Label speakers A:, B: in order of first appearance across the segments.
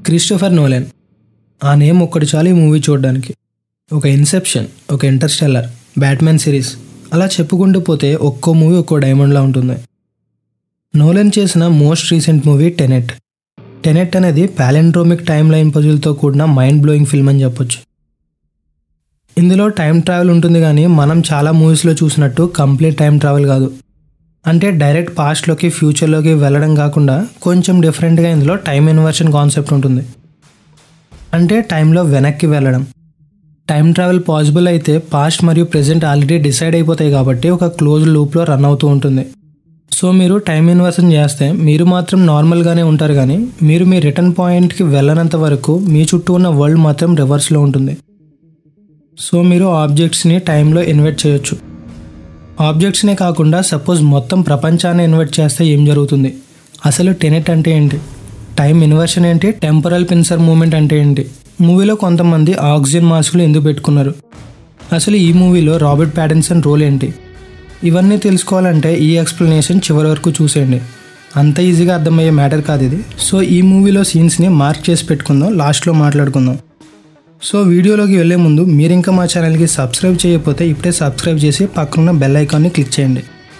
A: Christopher Nolen ఆ name ఒక్కటి చాలు ఈ మూవీ చూడడానికి ఒక ఇన్సెప్షన్ ఒక ఇంటర్స్టెల్లర్ బ్యాట్మెన్ సిరీస్ అలా చెప్పుకుంటూ పోతే ఒక్కో మూవీ ఒక్కో డైమండ్లా ఉంటుంది నోలెన్ చేసిన most recent movie Tenet Tenet అనేది ప్యాలెండ్రోమిక్ టైమ్ లైన్ పజులతో కూడిన మైండ్ బ్లోయింగ్ ఫిల్మ్ అని చెప్పొచ్చు ఇందులో టైం ట్రావెల్ ఉంటుంది కానీ మనం చాలా మూవీస్లో చూసినట్టు కంప్లీట్ టైం ట్రావెల్ కాదు అంటే డైరెక్ట్ పాస్ట్లోకి ఫ్యూచర్లోకి వెళ్ళడం కాకుండా కొంచెం డిఫరెంట్గా ఇందులో టైం ఇన్వర్షన్ కాన్సెప్ట్ ఉంటుంది అంటే టైంలో వెనక్కి వెళ్ళడం టైం ట్రావెల్ పాసిబుల్ అయితే పాస్ట్ మరియు ప్రెజెంట్ ఆల్రెడీ డిసైడ్ అయిపోతాయి కాబట్టి ఒక క్లోజ్ లూప్లో రన్ అవుతూ ఉంటుంది సో మీరు టైం ఇన్వర్షన్ చేస్తే మీరు మాత్రం నార్మల్గానే ఉంటారు కానీ మీరు మీ రిటర్న్ పాయింట్కి వెళ్ళనంత వరకు మీ చుట్టూ ఉన్న వరల్డ్ మాత్రం రివర్స్లో ఉంటుంది సో మీరు ఆబ్జెక్ట్స్ని టైంలో ఇన్వెస్ట్ చేయొచ్చు ఆబ్జెక్ట్స్నే కాకుండా సపోజ్ మొత్తం ప్రపంచాన్ని ఇన్వెస్ట్ చేస్తే ఏం జరుగుతుంది అసలు టెనెట్ అంటే ఏంటి టైం ఇన్వర్షన్ ఏంటి టెంపరల్ పిన్సర్ మూమెంట్ అంటే ఏంటి మూవీలో కొంతమంది ఆక్సిజన్ మాస్కులు ఎందుకు పెట్టుకున్నారు అసలు ఈ మూవీలో రాబర్ట్ ప్యాటిన్సన్ రోల్ ఏంటి ఇవన్నీ తెలుసుకోవాలంటే ఈ ఎక్స్ప్లెనేషన్ చివరి వరకు చూసేయండి అంత ఈజీగా అర్థమయ్యే మ్యాటర్ కాదు ఇది సో ఈ మూవీలో సీన్స్ని మార్క్ చేసి పెట్టుకుందాం లాస్ట్లో మాట్లాడుకుందాం సో వీడియోలోకి వెళ్ళే ముందు మీరు ఇంకా మా ఛానల్కి సబ్స్క్రైబ్ చేయకపోతే ఇప్పుడే సబ్స్క్రైబ్ చేసి పక్కనున్న బెల్ ఐకాన్ని క్లిక్ చేయండి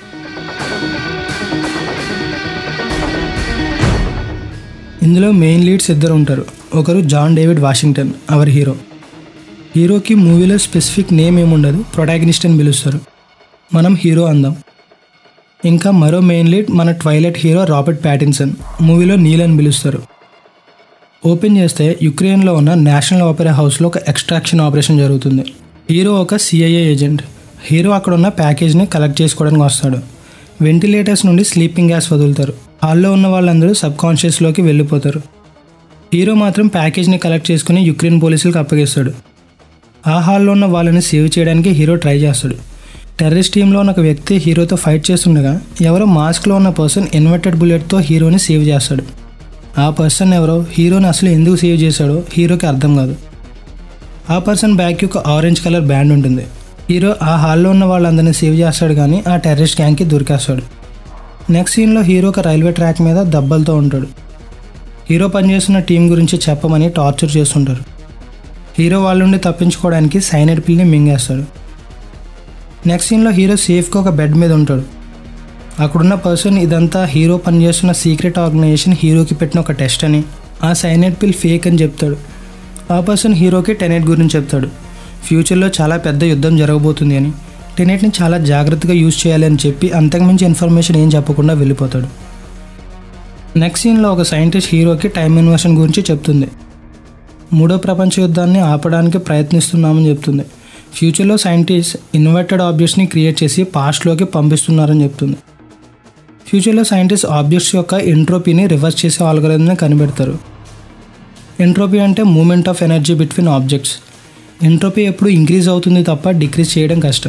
A: ఇందులో మెయిన్ లీడ్స్ ఇద్దరు ఉంటారు ఒకరు John David Washington our hero హీరోకి మూవీలో స్పెసిఫిక్ నేమ్ ఏముండదు ప్రొటాగనిస్ట్ అని పిలుస్తారు మనం హీరో అందాం ఇంకా మరో మెయిన్ లీడ్ మన ట్వైలెట్ హీరో రాబర్ట్ ప్యాటిన్సన్ మూవీలో నీల్ అని పిలుస్తారు ఓపెన్ చేస్తే యుక్రెయిన్లో ఉన్న నేషనల్ ఆపరా హౌస్లో ఒక ఎక్స్ట్రాక్షన్ ఆపరేషన్ జరుగుతుంది హీరో ఒక సిఐఏ ఏజెంట్ హీరో అక్కడ ఉన్న ప్యాకేజ్ని కలెక్ట్ చేసుకోవడానికి వస్తాడు వెంటిలేటర్స్ నుండి స్లీపింగ్ గ్యాస్ వదులుతారు హాల్లో ఉన్న వాళ్ళందరూ సబ్ కాన్షియస్లోకి వెళ్ళిపోతారు హీరో మాత్రం ప్యాకేజ్ని కలెక్ట్ చేసుకుని యుక్రెయిన్ పోలీసులకు అప్పగిస్తాడు ఆ హాల్లో ఉన్న వాళ్ళని సేవ్ చేయడానికి హీరో ట్రై చేస్తాడు టెర్రరిస్ట్ టీంలో ఉన్న ఒక వ్యక్తి హీరోతో ఫైట్ చేస్తుండగా ఎవరో మాస్క్లో ఉన్న పర్సన్ ఇన్వర్టెడ్ బుల్లెట్తో హీరోని సేవ్ చేస్తాడు ఆ పర్సన్ ఎవరో హీరోని అసలు ఎందుకు సేవ్ చేశాడో హీరోకి అర్థం కాదు ఆ పర్సన్ బ్యాగ్కి ఒక ఆరెంజ్ కలర్ బ్యాండ్ ఉంటుంది హీరో ఆ హాల్లో ఉన్న వాళ్ళందరినీ సేవ్ చేస్తాడు కానీ ఆ టెర్రరిస్ట్ గ్యాంగ్కి దొరికేస్తాడు నెక్స్ట్ సీన్లో హీరో ఒక రైల్వే ట్రాక్ మీద దెబ్బలతో ఉంటాడు హీరో పనిచేస్తున్న టీం గురించి చెప్పమని టార్చర్ చేస్తుంటారు హీరో వాళ్ళ నుండి తప్పించుకోవడానికి సైనైడ్ పిల్ని మింగేస్తాడు నెక్స్ట్ సీన్లో హీరో సేఫ్గా ఒక బెడ్ మీద ఉంటాడు అక్కడున్న పర్సన్ ఇదంతా హీరో పనిచేస్తున్న సీక్రెట్ ఆర్గనైజేషన్ హీరోకి పెట్టిన ఒక టెస్ట్ అని ఆ సైనైడ్ పిల్ ఫేక్ అని చెప్తాడు ఆ పర్సన్ హీరోకి టెనెట్ గురించి చెప్తాడు ఫ్యూచర్లో చాలా పెద్ద యుద్ధం జరగబోతుంది అని టెనెట్ని చాలా జాగ్రత్తగా యూజ్ చేయాలి అని చెప్పి అంతకుమించి ఇన్ఫర్మేషన్ ఏం చెప్పకుండా వెళ్ళిపోతాడు నెక్స్ట్ సీన్లో ఒక సైంటిస్ట్ హీరోకి టైం ఇన్వర్షన్ గురించి చెప్తుంది మూడో ప్రపంచ యుద్ధాన్ని ఆపడానికి ప్రయత్నిస్తున్నామని చెప్తుంది ఫ్యూచర్లో సైంటిస్ట్ ఇన్వర్టెడ్ ఆబ్జెక్ట్స్ని క్రియేట్ చేసి పాస్ట్లోకి పంపిస్తున్నారని చెప్తుంది ఫ్యూచర్లో సైంటిస్ట్ ఆబ్జెక్ట్స్ యొక్క ఎంట్రోపీని రివర్స్ చేసే ఆల్గరిథంని కనిపెడతారు ఎంట్రోపీ అంటే moment of energy between objects entropy ఎప్పుడు ఇంక్రీజ్ అవుతుంది తప్ప డిక్రీజ్ చేయడం కష్టం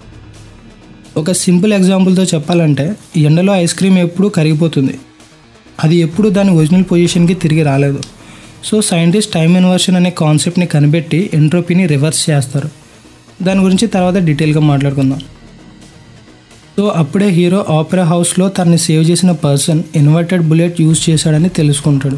A: ఒక సింపుల్ ఎగ్జాంపుల్తో చెప్పాలంటే ఎండలో ఐస్ క్రీమ్ ఎప్పుడు కరిగిపోతుంది అది ఎప్పుడు దాని ఒరిజినల్ పొజిషన్కి తిరిగి రాలేదు సో సైంటిస్ట్ టైం ఇన్వర్షన్ అనే కాన్సెప్ట్ని కనిపెట్టి ఎంట్రోపీని రివర్స్ చేస్తారు దాని గురించి తర్వాత డీటెయిల్గా మాట్లాడుకుందాం సో అప్పుడే హీరో ఆపరా హౌస్లో తనని సేవ్ చేసిన పర్సన్ ఇన్వర్టెడ్ బుల్లెట్ యూజ్ చేశాడని తెలుసుకుంటాడు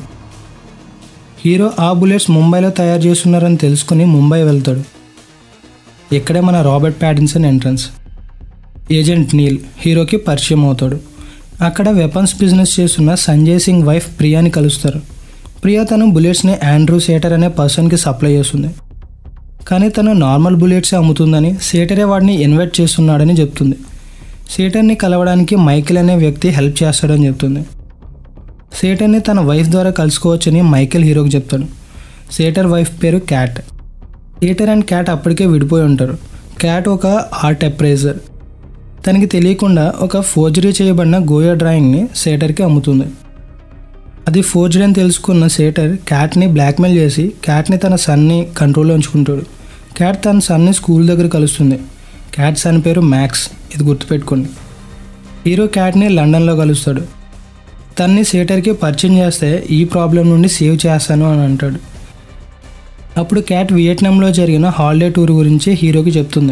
A: హీరో ఆ బుల్లెట్స్ ముంబైలో తయారు చేస్తున్నారని తెలుసుకుని ముంబై వెళ్తాడు ఇక్కడే మన Robert Pattinson entrance agent Neil హీరోకి పరిచయం అవుతాడు అక్కడ వెపన్స్ బిజినెస్ చేస్తున్న సంజయ్ సింగ్ వైఫ్ ప్రియాని కలుస్తారు ప్రియా తను బుల్లెట్స్ని ఆండ్రూ సేటర్ అనే పర్సన్కి సప్లై చేస్తుంది కానీ తను నార్మల్ బుల్లెట్సే అమ్ముతుందని సేటరే వాడిని ఇన్వైట్ చేస్తున్నాడని చెప్తుంది సేటర్ని కలవడానికి మైకిల్ అనే వ్యక్తి హెల్ప్ చేస్తాడని చెప్తుంది సేటర్ని తన వైఫ్ ద్వారా కలుసుకోవచ్చని మైకేల్ హీరోకి చెప్తాడు సేటర్ వైఫ్ పేరు క్యాట్ సేటర్ అండ్ క్యాట్ అప్పటికే విడిపోయి ఉంటారు క్యాట్ ఒక ఆర్ట్ అప్రైజర్ తనకి తెలియకుండా ఒక ఫోర్జరీ చేయబడిన గోయా డ్రాయింగ్ని సేటర్కి అమ్ముతుంది అది ఫోర్జరీ అని తెలుసుకున్న సేటర్ క్యాట్ని బ్లాక్మెయిల్ చేసి క్యాట్ని తన సన్ని కంట్రోల్లో ఉంచుకుంటాడు క్యాట్ తన సన్ని స్కూల్ దగ్గర కలుస్తుంది క్యాట్ సన్ పేరు మ్యాక్స్ ఇది గుర్తుపెట్టుకోండి హీరో క్యాట్ని లండన్లో కలుస్తాడు తన్ని సేటర్కి పరిచయం చేస్తే ఈ ప్రాబ్లం నుండి సేవ్ చేస్తాను అని అంటాడు అప్పుడు క్యాట్ వియట్నాంలో జరిగిన హాలిడే టూర్ గురించి హీరోకి చెప్తుంది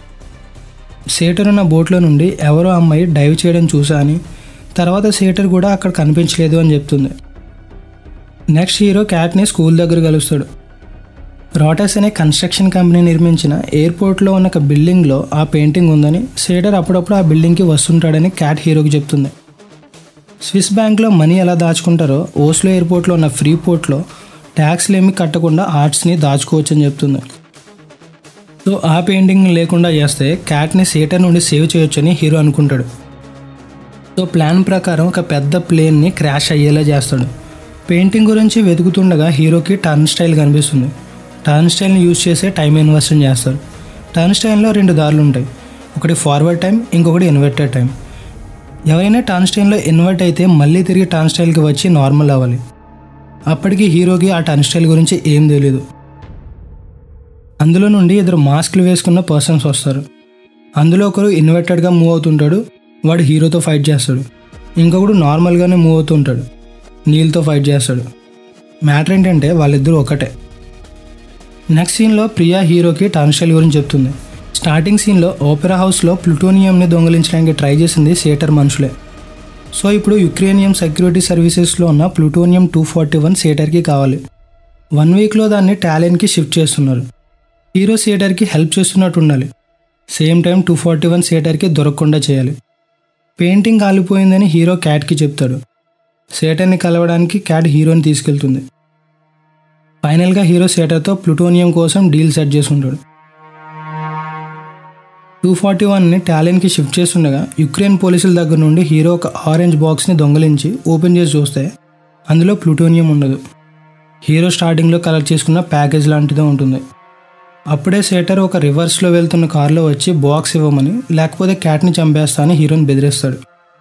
A: సేటర్ ఉన్న బోట్లో నుండి ఎవరో అమ్మాయి డైవ్ చేయడం చూసా అని తర్వాత సేటర్ కూడా అక్కడ కనిపించలేదు అని చెప్తుంది నెక్స్ట్ హీరో క్యాట్ని స్కూల్ దగ్గర కలుస్తాడు రాటస్ అనే కన్స్ట్రక్షన్ కంపెనీ నిర్మించిన ఎయిర్పోర్ట్లో ఉన్న ఒక బిల్డింగ్లో ఆ పెయింటింగ్ ఉందని సేటర్ అప్పుడప్పుడు ఆ బిల్డింగ్కి వస్తుంటాడని క్యాట్ హీరోకి చెప్తుంది స్విస్ బ్యాంక్లో మనీ ఎలా దాచుకుంటారో ఓస్లో ఎయిర్పోర్ట్లో ఉన్న ఫ్రీ పోర్ట్లో ట్యాక్స్లు ఏమి కట్టకుండా ఆర్ట్స్ని దాచుకోవచ్చని చెప్తుంది సో ఆ పెయింటింగ్ లేకుండా చేస్తే క్యాట్ని సేటర్ నుండి సేవ్ చేయొచ్చని హీరో అనుకుంటాడు సో ప్లాన్ ప్రకారం ఒక పెద్ద ప్లేన్ని క్రాష్ అయ్యేలా చేస్తాడు పెయింటింగ్ గురించి వెతుకుతుండగా హీరోకి టర్న్ స్టైల్ కనిపిస్తుంది టర్న్ స్టైల్ని యూజ్ చేసే టైం ఇన్వర్షన్ చేస్తారు టర్న్ స్టైల్లో రెండు దారులు ఉంటాయి ఒకటి ఫార్వర్డ్ టైం ఇంకొకటి ఇన్వర్టెడ్ టైం ఎవరైనా టర్న్ స్టైల్లో ఇన్వర్ట్ అయితే మళ్ళీ తిరిగి టర్న్ స్టైల్కి వచ్చి నార్మల్ అవ్వాలి అప్పటికి హీరోకి ఆ టర్న్ స్టైల్ గురించి ఏం తెలియదు అందులో నుండి ఇద్దరు మాస్క్లు వేసుకున్న పర్సన్స్ వస్తారు అందులో ఒకరు ఇన్వర్టెడ్గా మూవ్ అవుతుంటాడు వాడు హీరోతో ఫైట్ చేస్తాడు ఇంకొకడు నార్మల్గానే మూవ్ అవుతుంటాడు నీల్తో ఫైట్ చేస్తాడు మ్యాటర్ ఏంటంటే వాళ్ళిద్దరూ ఒకటే నెక్స్ట్ సీన్లో ప్రియా హీరోకి టర్న్ స్టైల్ గురించి చెప్తుంది స్టార్టింగ్ సీన్లో ఓపెరా హౌస్లో ప్లూటోనియంని దొంగిలించడానికి ట్రై చేసింది సేటర్ మనుషులే సో ఇప్పుడు యుక్రేనియం సెక్యూరిటీ సర్వీసెస్లో ఉన్న ప్లూటోనియం టూ ఫార్టీ వన్ సేటర్కి కావాలి వన్ వీక్లో దాన్ని టాలెంట్కి షిఫ్ట్ చేస్తున్నారు హీరో సేటర్కి హెల్ప్ చేస్తున్నట్టు ఉండాలి same time two forty one సేటర్కి దొరకకుండా చేయాలి పెయింటింగ్ కాలిపోయిందని హీరో క్యాట్కి చెప్తాడు సేటర్ని కలవడానికి క్యాట్ హీరోని తీసుకెళ్తుంది ఫైనల్గా హీరో సేటర్తో ప్లూటోనియం కోసం డీల్ సెట్ చేసి ఉంటాడు టూ ఫార్టీ వన్ని టాలెంట్కి షిఫ్ట్ చేస్తుండగా యుక్రెయిన్ పోలీసుల దగ్గర నుండి హీరో ఒక ఆరెంజ్ బాక్స్ని దొంగలించి ఓపెన్ చేసి చూస్తే అందులో ప్లూటోనియం ఉండదు హీరో స్టార్టింగ్లో కలెక్ట్ చేసుకున్న ప్యాకేజ్ లాంటిదే ఉంటుంది అప్పుడే సేటర్ ఒక రివర్స్లో వెళ్తున్న కారులో వచ్చి బాక్స్ ఇవ్వమని లేకపోతే క్యాట్ని చంపేస్తా అని హీరోని బెదిరిస్తాడు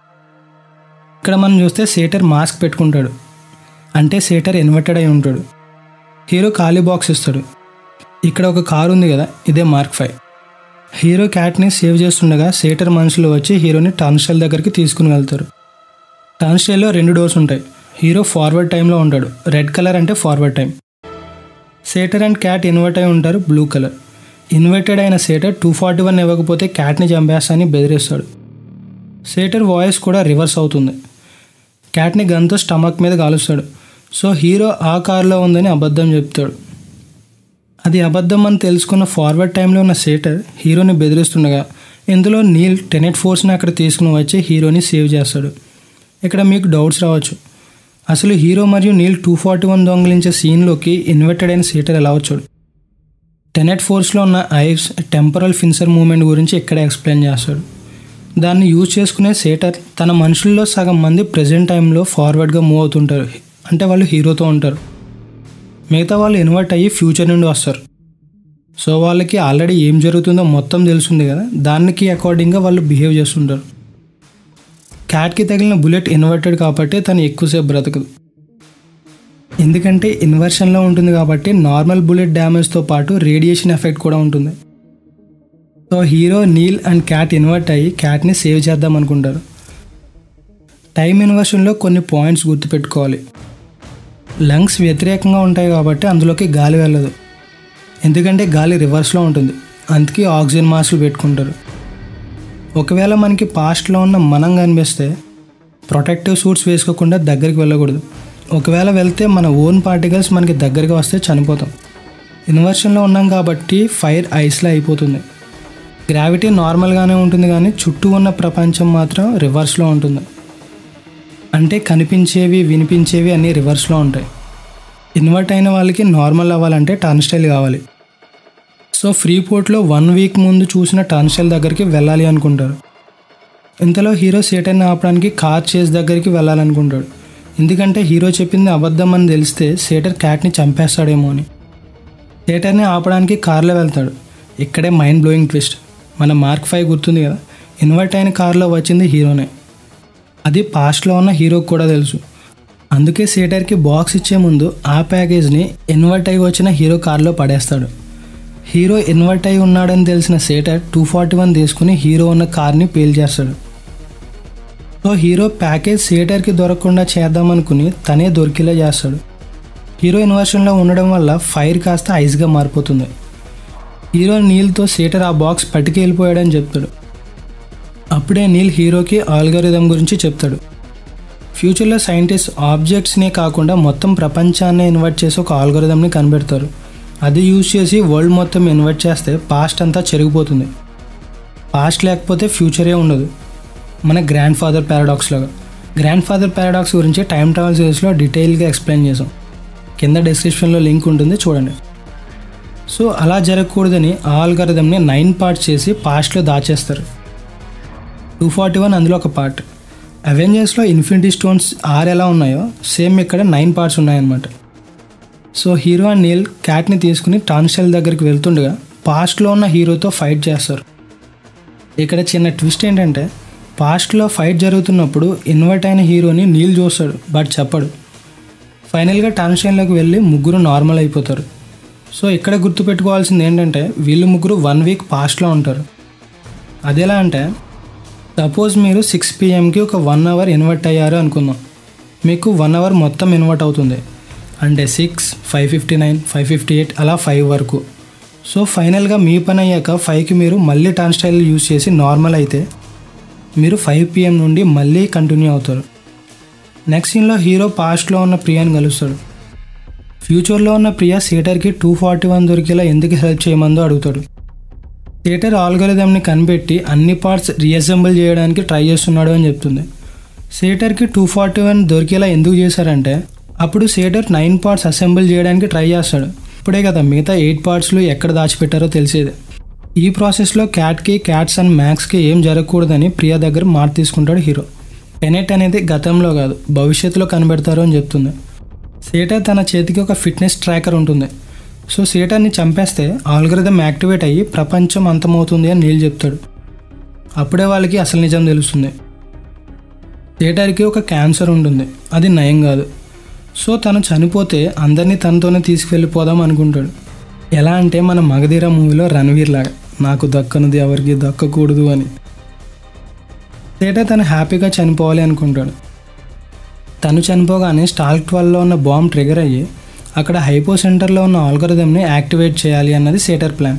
A: ఇక్కడ మనం చూస్తే సేటర్ మాస్క్ పెట్టుకుంటాడు అంటే సేటర్ ఇన్వర్టెడ్ అయి ఉంటాడు హీరో ఖాళీ బాక్స్ ఇస్తాడు ఇక్కడ ఒక కారు ఉంది కదా ఇదే మార్క్ ఫైవ్ హీరో క్యాట్ని సేవ్ చేస్తుండగా సేటర్ మనుషులు వచ్చి హీరోని టర్న్స్టైల్ దగ్గరికి తీసుకుని వెళ్తారు టర్న్స్టైల్లో రెండు డోర్స్ ఉంటాయి హీరో ఫార్వర్డ్ టైంలో ఉంటాడు రెడ్ కలర్ అంటే forward time Sator and Kat invert అయి ఉంటారు బ్లూ కలర్ ఇన్వర్టెడ్ అయిన సేటర్ టూ ఫార్టీ వన్ ఇవ్వకపోతే క్యాట్ని చంపేస్తా అని బెదిరిస్తాడు సేటర్ వాయిస్ కూడా రివర్స్ అవుతుంది క్యాట్ని గన్తో స్టమక్ మీద కాలుస్తాడు సో హీరో ఆ కారులో ఉందని అబద్ధం చెప్తాడు అది అబద్ధం అని తెలుసుకున్న ఫార్వర్డ్ టైంలో ఉన్న సేటర్ హీరోని బెదిరిస్తుండగా ఇందులో నీల్ టెనెట్ ఫోర్స్ని అక్కడ తీసుకుని వచ్చి హీరోని సేవ్ చేస్తాడు ఇక్కడ మీకు డౌట్స్ రావచ్చు అసలు హీరో మరియు నీల్ టూ ఫార్టీ వన్ దొంగలించే సీన్లోకి ఇన్వర్టెడ్ అయిన సీటర్ ఎలా వచ్చాడు టెనెట్ ఫోర్స్లో ఉన్న ఐవ్స్ టెంపరల్ ఫిన్సర్ మూమెంట్ గురించి ఇక్కడే ఎక్స్ప్లెయిన్ చేస్తాడు దాన్ని యూజ్ చేసుకునే సేటర్ తన మనుషుల్లో సగం మంది ప్రజెంట్ టైంలో ఫార్వర్డ్గా మూవ్ అవుతుంటారు అంటే వాళ్ళు హీరోతో ఉంటారు మిగతా వాళ్ళు ఇన్వర్ట్ అయ్యి ఫ్యూచర్ నుండి వస్తారు సో వాళ్ళకి ఆల్రెడీ ఏం జరుగుతుందో మొత్తం తెలుస్తుంది కదా దానికి అకార్డింగ్గా వాళ్ళు బిహేవ్ చేస్తుంటారు క్యాట్కి తగిలిన బుల్లెట్ ఇన్వర్టెడ్ కాబట్టి తను ఎక్కువసేపు బ్రతకదు ఎందుకంటే ఇన్వర్షన్లో ఉంటుంది కాబట్టి నార్మల్ బుల్లెట్ డ్యామేజ్తో పాటు రేడియేషన్ ఎఫెక్ట్ కూడా ఉంటుంది so hero Neil and Kat invert అయ్యి క్యాట్ని సేవ్ చేద్దాం అనుకుంటారు టైం ఇన్వర్షన్లో కొన్ని పాయింట్స్ గుర్తుపెట్టుకోవాలి లంగ్స్ వ్యతిరేకంగా ఉంటాయి కాబట్టి అందులోకి గాలి వెళ్ళదు ఎందుకంటే గాలి రివర్స్లో ఉంటుంది అందుకే ఆక్సిజన్ మాస్కులు పెట్టుకుంటారు ఒకవేళ మనకి పాస్ట్లో ఉన్న మనం కనిపిస్తే ప్రొటెక్టివ్ సూట్స్ వేసుకోకుండా దగ్గరికి వెళ్ళకూడదు ఒకవేళ వెళ్తే మన ఓన్ పార్టికల్స్ మనకి దగ్గరికి వస్తే చనిపోతాం ఇన్వర్షన్లో ఉన్నాం కాబట్టి ఫైర్ ఐస్లా అయిపోతుంది గ్రావిటీ నార్మల్గానే ఉంటుంది కానీ చుట్టూ ఉన్న ప్రపంచం మాత్రం రివర్స్లో ఉంటుంది అంటే కనిపించేవి వినిపించేవి అన్నీ రివర్స్లో ఉంటాయి ఇన్వర్ట్ అయిన వాళ్ళకి నార్మల్ అవ్వాలంటే టర్న్ స్టైల్ కావాలి సో ఫ్రీ పోర్ట్లో వన్ వీక్ ముందు చూసిన టర్న్ స్టైల్ దగ్గరికి వెళ్ళాలి అనుకుంటారు ఇంతలో హీరో సేటర్ని ఆపడానికి కార్ చేస్ దగ్గరికి వెళ్ళాలనుకుంటాడు ఎందుకంటే హీరో చెప్పింది అబద్ధం అని తెలిస్తే సేటర్ క్యాట్ని చంపేస్తాడేమో అని సేటర్ని ఆపడానికి కార్లో వెళ్తాడు ఇక్కడే మైండ్ బ్లోయింగ్ ట్విస్ట్ మన మార్క్ ఫైవ్ గుర్తుంది కదా ఇన్వర్ట్ అయిన కార్లో వచ్చింది హీరోనే అది పాస్ట్లో ఉన్న హీరోకి కూడా తెలుసు అందుకే సేటర్కి బాక్స్ ఇచ్చే ముందు ఆ ప్యాకేజ్ని ఇన్వర్ట్ అయి వచ్చిన హీరో కార్లో పడేస్తాడు హీరో ఇన్వర్ట్ అయి ఉన్నాడని తెలిసిన సేటర్ టూ ఫార్టీ వన్ తీసుకుని హీరో ఉన్న కార్ని పేల్ చేస్తాడు సో హీరో ప్యాకేజ్ సేటర్కి దొరకకుండా చేద్దామనుకుని తనే దొరికేలా చేస్తాడు హీరో ఇన్వర్షన్లో ఉండడం వల్ల ఫైర్ కాస్త ఐస్గా మారిపోతుంది హీరో నీల్తో సేటర్ ఆ బాక్స్ పట్టుకు వెళ్ళిపోయాడని చెప్తాడు అప్పుడే నీల్ హీరోకి ఆల్గరిథం గురించి చెప్తాడు ఫ్యూచర్లో సైంటిస్ట్ ఆబ్జెక్ట్స్నే కాకుండా మొత్తం ప్రపంచాన్ని ఇన్వర్ట్ చేసి ఒక ఆల్గోరిథంని కనిపెడతారు అది యూజ్ చేసి వరల్డ్ మొత్తం ఇన్వర్ట్ చేస్తే పాస్ట్ అంతా చెరిగిపోతుంది పాస్ట్ లేకపోతే ఫ్యూచరే ఉండదు మన గ్రాండ్ ఫాదర్ పారాడాక్స్ లాగా గ్రాండ్ ఫాదర్ పారాడాక్స్ గురించి టైం ట్రావెల్ సిరీస్లో డీటెయిల్గా ఎక్స్ప్లెయిన్ చేసాం కింద డిస్క్రిప్షన్లో లింక్ ఉంటుంది చూడండి సో అలా జరగకూడదని ఆ ఆల్గరిథంని నైన్ పార్ట్స్ చేసి పాస్ట్లో దాచేస్తారు టూ ఫార్టీ వన్ అందులో ఒక పార్ట్ అవెంజర్స్లో ఇన్ఫినిటీ స్టోన్స్ ఆరు ఎలా ఉన్నాయో సేమ్ ఇక్కడ నైన్ పార్ట్స్ ఉన్నాయన్నమాట సో హీరో అండ్ నీల్ క్యాట్ని తీసుకుని టాన్షెల్ దగ్గరికి వెళ్తుండగా పాస్ట్లో ఉన్న హీరోతో ఫైట్ చేస్తారు ఇక్కడ చిన్న ట్విస్ట్ ఏంటంటే పాస్ట్లో ఫైట్ జరుగుతున్నప్పుడు ఇన్వర్ట్ అయిన హీరోని నీల్ చూస్తాడు బట్ చెప్పడు ఫైనల్గా టాన్షైన్లోకి వెళ్ళి ముగ్గురు నార్మల్ అయిపోతారు సో ఇక్కడ గుర్తుపెట్టుకోవాల్సింది ఏంటంటే వీళ్ళు ముగ్గురు వన్ వీక్ పాస్ట్లో ఉంటారు అదెలా అంటే సపోజ్ మీరు సిక్స్ పిఎంకి ఒక వన్ అవర్ ఇన్వర్ట్ అయ్యారు అనుకుందాం మీకు వన్ అవర్ మొత్తం ఇన్వర్ట్ అవుతుంది అంటే six five fifty nine five fifty eight అలా ఫైవ్ వరకు సో ఫైనల్గా మీ పని అయ్యాక ఫైవ్కి మీరు మళ్ళీ టర్న్ స్టైల్ యూజ్ చేసి నార్మల్ అయితే మీరు ఫైవ్ పిఎం నుండి మళ్ళీ కంటిన్యూ అవుతారు నెక్స్ట్ సీన్లో హీరో పాస్ట్లో ఉన్న ప్రియాని కలుస్తాడు ఫ్యూచర్లో ఉన్న ప్రియా సీటర్కి టూ ఫార్టీ వన్ దొరికేలా ఎందుకు హెల్ప్ చేయమందో అడుగుతాడు సీటర్ ఆల్గరిథంని కనిపెట్టి అన్ని పార్ట్స్ రీఅసెంబుల్ చేయడానికి ట్రై చేస్తున్నాడు అని చెప్తుంది సీటర్కి టూ ఫార్టీ వన్ దొరికేలా ఎందుకు చేశారంటే అప్పుడు సీటర్ నైన్ పార్ట్స్ అసెంబుల్ చేయడానికి ట్రై చేస్తాడు ఇప్పుడే కదా మిగతా ఎయిట్ పార్ట్స్లు ఎక్కడ దాచిపెట్టారో తెలిసేది ఈ ప్రాసెస్లో క్యాట్కి క్యాట్స్ అండ్ మ్యాక్స్కి ఏం జరగకూడదని ప్రియా దగ్గర మాట తీసుకుంటాడు హీరో టెనెట్ అనేది గతంలో కాదు భవిష్యత్తులో కనిపెడతారు అని చెప్తుంది సీటర్ తన చేతికి ఒక ఫిట్నెస్ ట్రాకర్ ఉంటుంది సో సీటర్ని చంపేస్తే ఆల్గరిథం యాక్టివేట్ అయ్యి ప్రపంచం అంతమవుతుంది అని నీళ్ళు చెప్తాడు అప్పుడే వాళ్ళకి అసలు నిజం తెలుస్తుంది సీటర్కి ఒక క్యాన్సర్ ఉంటుంది అది నయం కాదు సో తను చనిపోతే అందరినీ తనతోనే తీసుకువెళ్ళిపోదాం అనుకుంటాడు ఎలా అంటే మన మగధీర మూవీలో రణవీర్ లాగా నాకు దక్కనది ఎవరికి దక్కకూడదు అని సీటర్ తను హ్యాపీగా చనిపోవాలి అనుకుంటాడు తను చనిపోగానే స్టాల్క్ ట్వెల్వ్లో ఉన్న బాంబ్ ట్రిగర్ అయ్యి అక్కడ హైపో సెంటర్లో ఉన్న ఆల్గరిథంని యాక్టివేట్ చేయాలి అన్నది సేటర్ ప్లాన్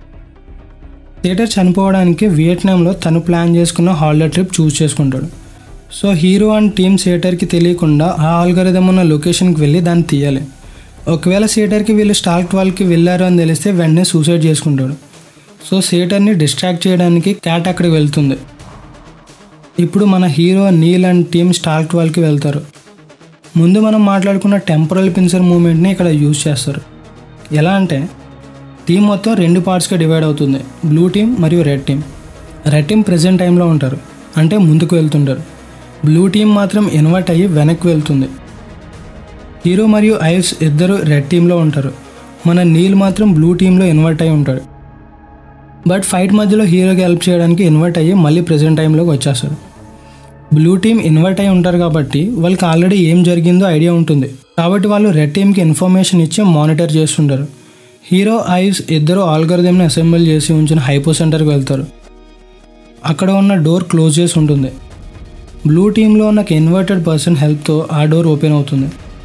A: సేటర్ చనిపోవడానికి వియట్నాంలో తను ప్లాన్ చేసుకున్న హాలిడే ట్రిప్ చూస్ చేసుకుంటాడు సో హీరో అండ్ టీమ్ సేటర్కి తెలియకుండా ఆ ఆల్గరిథం ఉన్న లొకేషన్కి వెళ్ళి దాన్ని తీయాలి ఒకవేళ సేటర్కి వీళ్ళు స్టాల్క్ ట్వెల్వ్కి వెళ్ళారు అని తెలిస్తే వెంటనే సూసైడ్ చేసుకుంటాడు సో సేటర్ని డిస్ట్రాక్ట్ చేయడానికి క్యాట్ అక్కడికి వెళ్తుంది ఇప్పుడు మన hero Neil and team Stalsk ట్వెల్వ్కి వెళ్తారు ముందు మనం మాట్లాడుకున్న టెంపరల్ పిన్సర్ మూమెంట్ని ఇక్కడ యూజ్ చేస్తారు ఎలా అంటే టీం మొత్తం రెండు పార్ట్స్గా డివైడ్ అవుతుంది బ్లూ టీం మరియు red team red team present టైంలో ఉంటారు అంటే ముందుకు వెళ్తుంటారు బ్లూ టీం మాత్రం ఇన్వర్ట్ అయ్యి వెనక్కి వెళ్తుంది హీరో మరియు ఐవ్స్ ఇద్దరు రెడ్ టీంలో ఉంటారు మన నీల్ మాత్రం బ్లూ టీంలో ఇన్వర్ట్ అయి ఉంటాడు బట్ ఫైట్ మధ్యలో హీరోకి హెల్ప్ చేయడానికి ఇన్వర్ట్ అయ్యి మళ్ళీ ప్రజెంట్ టైంలోకి వచ్చేస్తాడు బ్లూ టీం ఇన్వర్ట్ అయి ఉంటారు కాబట్టి వాళ్ళకి ఆల్రెడీ ఏం జరిగిందో ఐడియా ఉంటుంది కాబట్టి వాళ్ళు రెడ్ టీంకి ఇన్ఫర్మేషన్ ఇచ్చి మానిటర్ చేస్తుంటారు హీరో ఐవ్స్ ఇద్దరు ఆల్గరిథంని అసెంబుల్ చేసి ఉంచిన హైపో సెంటర్కి వెళ్తారు అక్కడ ఉన్న డోర్ క్లోజ్ చేసి ఉంటుంది బ్లూ టీంలో ఉన్న ఇన్వర్టెడ్ పర్సన్ హెల్ప్తో ఆ డోర్ ఓపెన్ అవుతుంది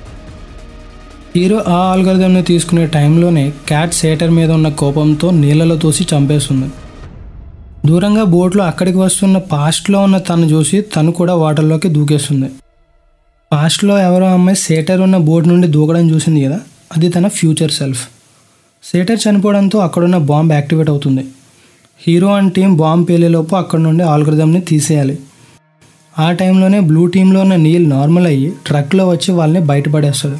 A: హీరో ఆ ఆల్గరిథంని తీసుకునే టైంలోనే క్యాట్ సేటర్ మీద ఉన్న కోపంతో నీళ్ళలో తోసి చంపేస్తుంది దూరంగా బోట్లో అక్కడికి వస్తున్న పాస్ట్లో ఉన్న తను చూసి తను కూడా వాటర్లోకి దూకేస్తుంది పాస్ట్లో ఎవరో అమ్మాయి సేటర్ ఉన్న బోట్ నుండి దూకడం చూసింది కదా అది తన ఫ్యూచర్ సెల్ఫ్ సేటర్ చనిపోవడంతో అక్కడున్న బాంబ్ యాక్టివేట్ అవుతుంది హీరో అండ్ టీం బాంబ్ పేలేలోపు అక్కడ నుండి ఆల్గరిథంని తీసేయాలి ఆ టైంలోనే బ్లూ టీంలో ఉన్న నీల్ నార్మల్ అయ్యి ట్రక్లో వచ్చి వాళ్ళని బయటపడేస్తాడు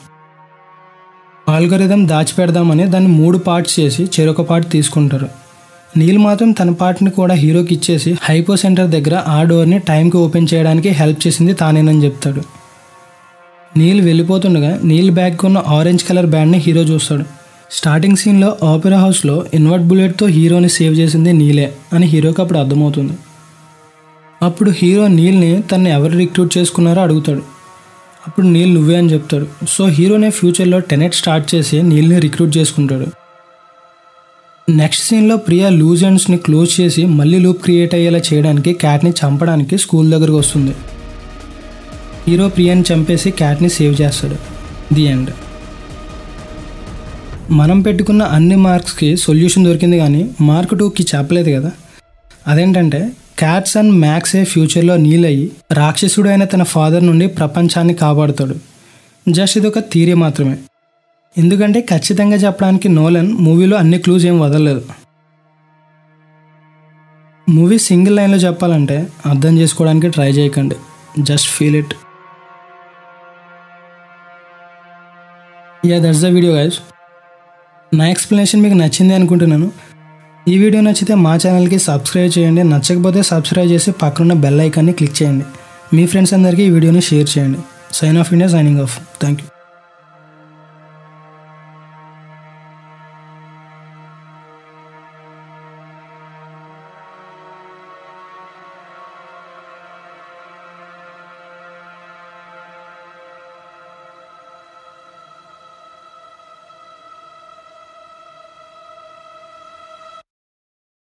A: ఆల్గరిథం దాచిపెడదామని దాన్ని మూడు పార్ట్స్ చేసి చెరొక పార్ట్ తీసుకుంటారు నీల్ మాత్రం తన పార్ట్ని కూడా హీరోకి ఇచ్చేసి హైపో సెంటర్ దగ్గర ఆ డోర్ని టైంకి ఓపెన్ చేయడానికి హెల్ప్ చేసింది తానేనని చెప్తాడు నీల్ వెళ్ళిపోతుండగా నీల్ బ్యాగ్ ఉన్న ఆరెంజ్ కలర్ బ్యాండ్ని హీరో చూస్తాడు స్టార్టింగ్ సీన్లో ఆపెరా హౌస్లో ఇన్వర్ట్ బుల్లెట్తో హీరోని సేవ్ చేసింది నీలే అని హీరోకి అప్పుడు అర్థమవుతుంది అప్పుడు హీరో నీల్ని తను ఎవరు రిక్రూట్ చేసుకున్నారో అడుగుతాడు అప్పుడు నీల్ నువ్వే అని చెప్తాడు సో హీరోనే ఫ్యూచర్లో టెనెట్ స్టార్ట్ చేసి నీల్ని రిక్రూట్ చేసుకుంటాడు నెక్స్ట్ సీన్లో ప్రియా లూజ్ ఎండ్స్ని క్లోజ్ చేసి మళ్ళీ లూప్ క్రియేట్ అయ్యేలా చేయడానికి క్యాట్ని చంపడానికి స్కూల్ దగ్గరకు వస్తుంది హీరో ప్రియాని చంపేసి క్యాట్ని సేవ్ చేస్తాడు ది ఎండ్ మనం పెట్టుకున్న అన్ని మార్క్స్కి సొల్యూషన్ దొరికింది కానీ మార్క్ టూకి చెప్పలేదు కదా అదేంటంటే క్యాట్స్ అండ్ మ్యాక్సే ఫ్యూచర్లో నీల్ అయ్యి రాక్షసుడు అయిన తన ఫాదర్ నుండి ప్రపంచాన్ని కాపాడుతాడు జస్ట్ ఇది ఒక థీరీ మాత్రమే ఎందుకంటే ఖచ్చితంగా చెప్పడానికి నోలన్ మూవీలో అన్ని క్లూజ్ ఏం వదలలేదు మూవీ సింగిల్ లైన్లో చెప్పాలంటే అర్థం చేసుకోవడానికి ట్రై చేయకండి just feel it ya that's the video guys నా ఎక్స్ప్లెనేషన్ మీకు నచ్చింది అనుకుంటున్నాను ఈ వీడియో నచ్చితే మా ఛానల్కి సబ్స్క్రైబ్ చేయండి నచ్చకపోతే సబ్స్క్రైబ్ చేసి పక్కనున్న బెల్ ఐకాన్ని క్లిక్ చేయండి మీ ఫ్రెండ్స్ అందరికీ ఈ వీడియోని షేర్ చేయండి sign off India signing off thank you